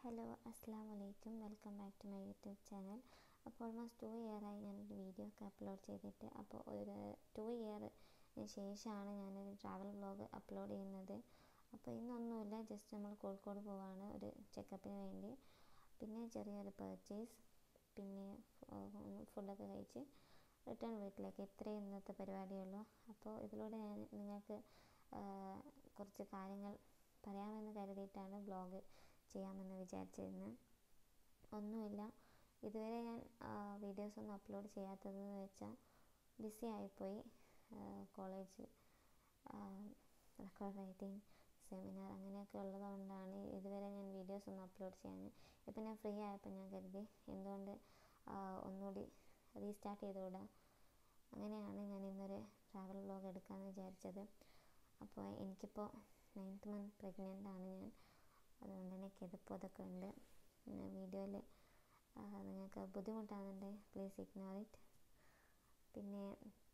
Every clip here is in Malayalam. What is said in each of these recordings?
ഹലോ അസ്സാം വലൈക്കും welcome back to my YouTube channel അപ്പോൾ ഓൾമോസ്റ്റ് ടു ഇയറായി ഞാനൊരു വീഡിയോ ഒക്കെ അപ്ലോഡ് ചെയ്തിട്ട് അപ്പോൾ ഒരു ടു ഇയറിന് ശേഷമാണ് ഞാനൊരു ട്രാവൽ വ്ളോഗ് അപ്ലോഡ് ചെയ്യുന്നത് അപ്പോൾ ഇന്നൊന്നുമില്ല ജസ്റ്റ് നമ്മൾ കോഴിക്കോട് പോവാണ് ഒരു ചെക്കപ്പിന് വേണ്ടി പിന്നെ ചെറിയൊരു പർച്ചേസ് പിന്നെ ഫുഡൊക്കെ കഴിച്ച് റിട്ടേൺ വീട്ടിലേക്ക് ഇത്രയും ഇന്നത്തെ പരിപാടിയുള്ളൂ അപ്പോൾ ഇതിലൂടെ ഞാൻ നിങ്ങൾക്ക് കുറച്ച് കാര്യങ്ങൾ പറയാമെന്ന് കരുതിയിട്ടാണ് വ്ളോഗ് ചെയ്യാമെന്ന് വിചാരിച്ചിരുന്നത് ഒന്നുമില്ല ഇതുവരെ ഞാൻ വീഡിയോസ് ഒന്നും അപ്ലോഡ് ചെയ്യാത്തതെന്ന് വെച്ചാൽ ബിസി ആയിപ്പോയി കോളേജ് റെക്കോർഡ് റൈറ്റിംഗ് സെമിനാർ അങ്ങനെയൊക്കെ ഉള്ളതുകൊണ്ടാണ് ഇതുവരെ ഞാൻ വീഡിയോസ് ഒന്നും അപ്ലോഡ് ചെയ്യാൻ ഇപ്പം ഞാൻ ഫ്രീ ആയപ്പോൾ ഞാൻ കരുതി എന്തുകൊണ്ട് ഒന്നുകൂടി റീസ്റ്റാർട്ട് ചെയ്തുകൂടാ അങ്ങനെയാണ് ഞാൻ ഇന്നൊരു ട്രാവൽ വ്ളോഗ് എടുക്കാമെന്ന് വിചാരിച്ചത് അപ്പോൾ എനിക്കിപ്പോൾ നയൻത്ത് മന്ത് പ്രഗ്നൻ്റ് ആണ് ഞാൻ അതുകൊണ്ട് തന്നെ കിതപ്പും അതൊക്കെ ഉണ്ട് വീഡിയോയിൽ നിങ്ങൾക്ക് ബുദ്ധിമുട്ടാകുന്നുണ്ട് പ്ലീസ് ഇഗ്നോർ ഇറ്റ് പിന്നെ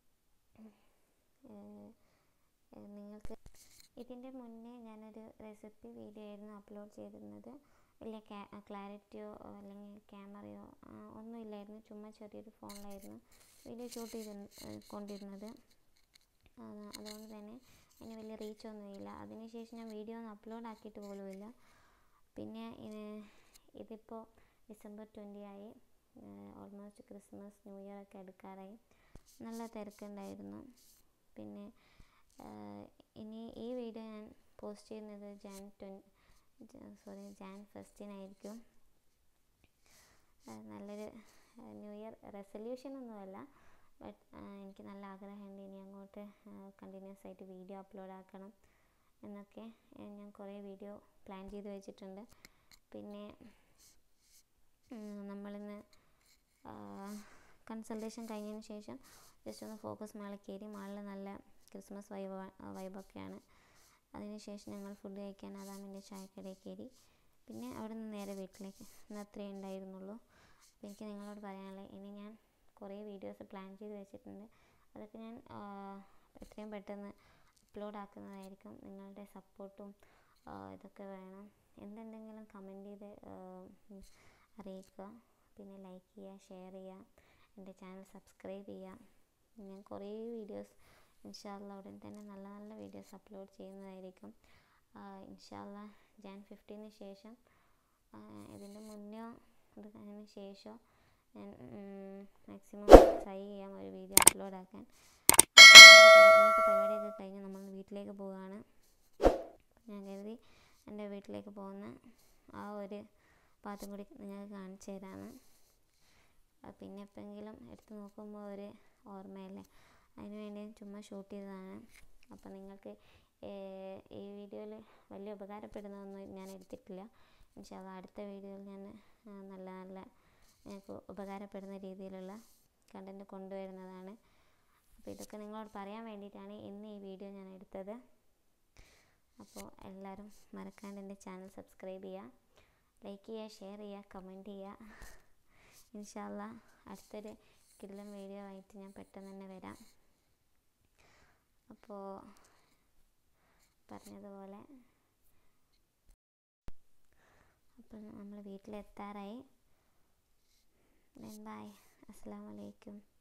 നിങ്ങൾക്ക് ഇതിൻ്റെ മുന്നേ ഞാനൊരു റെസിപ്പി വീഡിയോ ആയിരുന്നു അപ്ലോഡ് ചെയ്തിരുന്നത് വലിയ ക്ലാരിറ്റിയോ അല്ലെങ്കിൽ ക്യാമറയോ ഒന്നുമില്ലായിരുന്നു ചുമ്മാ ചെറിയൊരു ഫോണിലായിരുന്നു വീഡിയോ ഷൂട്ട് ചെയ്ത് കൊണ്ടിരുന്നത് അതുകൊണ്ട് തന്നെ അതിന് വലിയ റീച്ചൊന്നുമില്ല അതിനുശേഷം ഞാൻ വീഡിയോ ഒന്നും അപ്ലോഡ് ആക്കിയിട്ട് പോലുമില്ല പിന്നെ ഇതിപ്പോൾ ഡിസംബർ ട്വൻറ്റി ആയി ഓൾമോസ്റ്റ് ക്രിസ്മസ് ന്യൂ ഇയർ ഒക്കെ എടുക്കാറായി നല്ല തിരക്കുണ്ടായിരുന്നു പിന്നെ ഇനി ഈ വീഡിയോ ഞാൻ പോസ്റ്റ് ചെയ്യുന്നത് ജാൻ ട്വൻ സോറി ജാൻ ഫസ്റ്റിനായിരിക്കും നല്ലൊരു ന്യൂ ഇയർ റെസൊല്യൂഷൻ ഒന്നുമല്ല ബട്ട് എനിക്ക് നല്ല ആഗ്രഹമുണ്ട് ഇനി അങ്ങോട്ട് കണ്ടിന്യൂസ് ആയിട്ട് വീഡിയോ അപ്ലോഡ് ആക്കണം എന്നൊക്കെ ഞാൻ കുറേ വീഡിയോ പ്ലാൻ ചെയ്ത് വെച്ചിട്ടുണ്ട് പിന്നെ നമ്മളിന്ന് കൺസൾട്ടേഷൻ കഴിഞ്ഞതിന് ശേഷം ജസ്റ്റ് ഒന്ന് ഫോക്കസ് മാളിൽ കയറി മാളിൽ നല്ല ക്രിസ്മസ് വൈബ് വൈബൊക്കെയാണ് അതിനുശേഷം ഞങ്ങൾ ഫുഡ് കഴിക്കാൻ അതാമിൻ്റെ ചായക്കടയിൽ കയറി പിന്നെ അവിടെ നിന്ന് നേരെ വീട്ടിലേക്ക് ഇന്ന് അത്രയേ ഉണ്ടായിരുന്നുള്ളൂ അപ്പോൾ എനിക്ക് നിങ്ങളോട് പറയാനുള്ളത് ഇനി ഞാൻ കുറേ വീഡിയോസ് പ്ലാൻ ചെയ്ത് വെച്ചിട്ടുണ്ട് അതൊക്കെ ഞാൻ എത്രയും പെട്ടെന്ന് അപ്ലോഡ് ആക്കുന്നതായിരിക്കും നിങ്ങളുടെ സപ്പോർട്ടും ഇതൊക്കെ വേണം എന്തുണ്ടെങ്കിലും കമൻറ്റ് ചെയ്ത് അറിയിക്കുക പിന്നെ ലൈക്ക് ചെയ്യുക ഷെയർ ചെയ്യുക എൻ്റെ ചാനൽ സബ്സ്ക്രൈബ് ചെയ്യുക ഞാൻ കുറേ വീഡിയോസ് ഇൻഷാല്ല ഉടൻ തന്നെ നല്ല നല്ല വീഡിയോസ് അപ്ലോഡ് ചെയ്യുന്നതായിരിക്കും ഇൻഷാല്ല ജാൻ ഫിഫ്റ്റീന് ശേഷം ഇതിൻ്റെ മുന്നോ അതിന് ശേഷം ഞാൻ മാക്സിമം ട്രൈ ചെയ്യാം ഒരു വീഡിയോ അപ്ലോഡ് ആക്കാൻ ഇന്നത്തെ പരിപാടിയൊക്കെ കഴിഞ്ഞ് നമ്മൾ വീട്ടിലേക്ക് പോവുകയാണ് ഞാൻ കരുതി എൻ്റെ വീട്ടിലേക്ക് പോകുന്ന ആ ഒരു ഭാഗത്തും കൂടി നിങ്ങൾക്ക് കാണിച്ചു തരാമെന്ന് പിന്നെ എപ്പോഴെങ്കിലും എടുത്ത് നോക്കുമ്പോൾ ഒരു ഓർമ്മയല്ലേ അതിന് വേണ്ടി ചുമ്മാ ഷൂട്ട് ചെയ്തതാണ് അപ്പോൾ നിങ്ങൾക്ക് ഈ വീഡിയോയിൽ വലിയ ഉപകാരപ്പെടുന്നതൊന്നും ഞാൻ എടുത്തിട്ടില്ല ഇൻഷാല്ല അടുത്ത വീഡിയോയിൽ ഞാൻ നല്ല നല്ല നിങ്ങൾക്ക് ഉപകാരപ്പെടുന്ന രീതിയിലുള്ള കണ്ടൻറ്റ് കൊണ്ടുവരുന്നതാണ് അപ്പോൾ ഇതൊക്കെ നിങ്ങളോട് പറയാൻ വേണ്ടിയിട്ടാണ് ഇന്ന് ഈ വീഡിയോ ഞാൻ എടുത്തത് അപ്പോൾ എല്ലാവരും മറക്കാണ്ട് എൻ്റെ ചാനൽ സബ്സ്ക്രൈബ് ചെയ്യുക ലൈക്ക് ചെയ്യുക ഷെയർ ചെയ്യുക കമൻറ്റ് ചെയ്യുക ഇൻഷാല്ല അടുത്തൊരു കില്ലം വീഡിയോ ആയിട്ട് ഞാൻ പെട്ടെന്ന് തന്നെ വരാം അപ്പോൾ പറഞ്ഞതുപോലെ അപ്പോൾ നമ്മൾ വീട്ടിലെത്താറായി ബൈ അസ്സാം വലൈക്കും